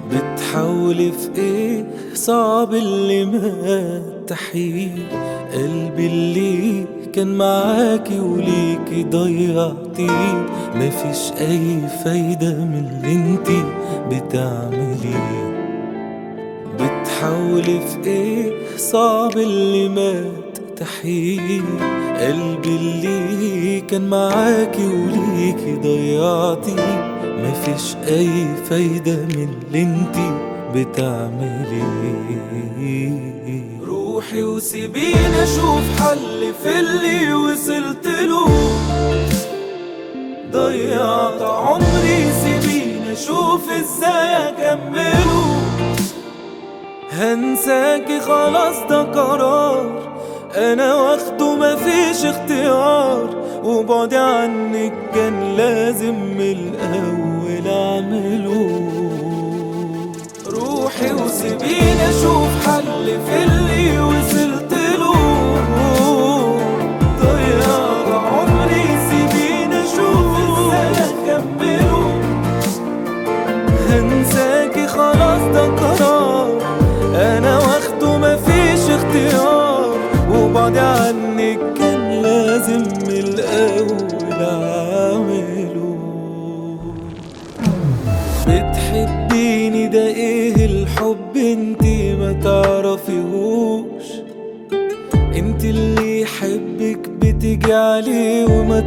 بتحاولي في ايه صعب اللي ما تحيي قلبي اللي كان معاكي وليكي ضيعتيه مفيش اي فايدة من اللي انتي بتعمليه بتحاولي في ايه صعب اللي مات تحيي قلبي اللي كان معاكي وليكي ضيعتيه مفيش اي فايدة من اللي انتي بتعمليه روحي وسيبيني اشوف حل في اللي وصلت له ضيعت عمري سيبيني اشوف ازاي اكمله هنساكي خلاص ده قرار انا واخده مفيش اختيار وبعدي عنك كان لازم من الاول اعمله روحي وسيبيني اشوف حل في اللي وصلت له ضيعت عمري سيبيني اشوف ازاي اكمله هنساكي خلاص ده قرار انا واخده مفيش اختيار وبعد عنك كان لازم من الاول اعمله بتحبيني ده ايه الحب انتي ما تعرفيهوش انت اللي يحبك بتيجي عليه وما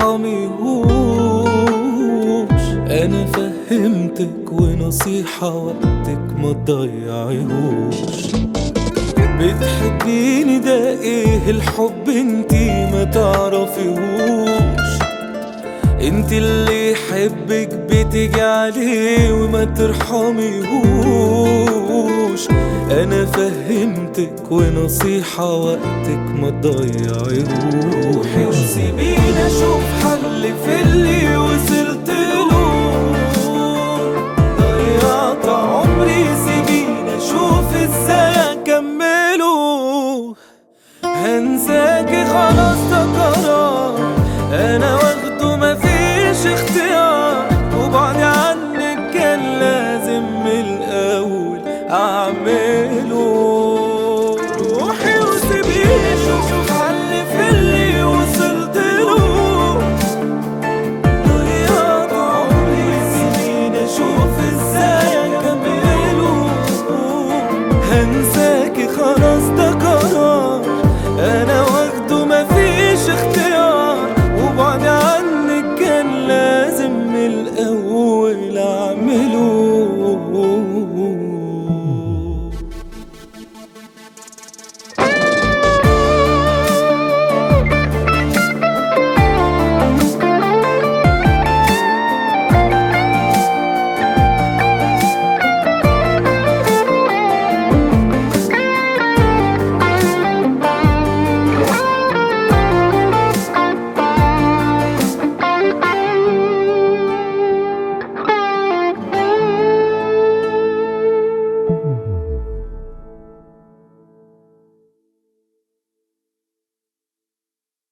ترحميهوش انا فهمتك ونصيحة وقتك ما تضيعيهوش بتحبيني ده ايه الحب انتي ما تعرفيهوش انت اللي يحبك بتيجي عليه وما ترحميهوش انا فهمتك ونصيحة وقتك ما تضيعيهوش وسيبيني اشوف حل في اللي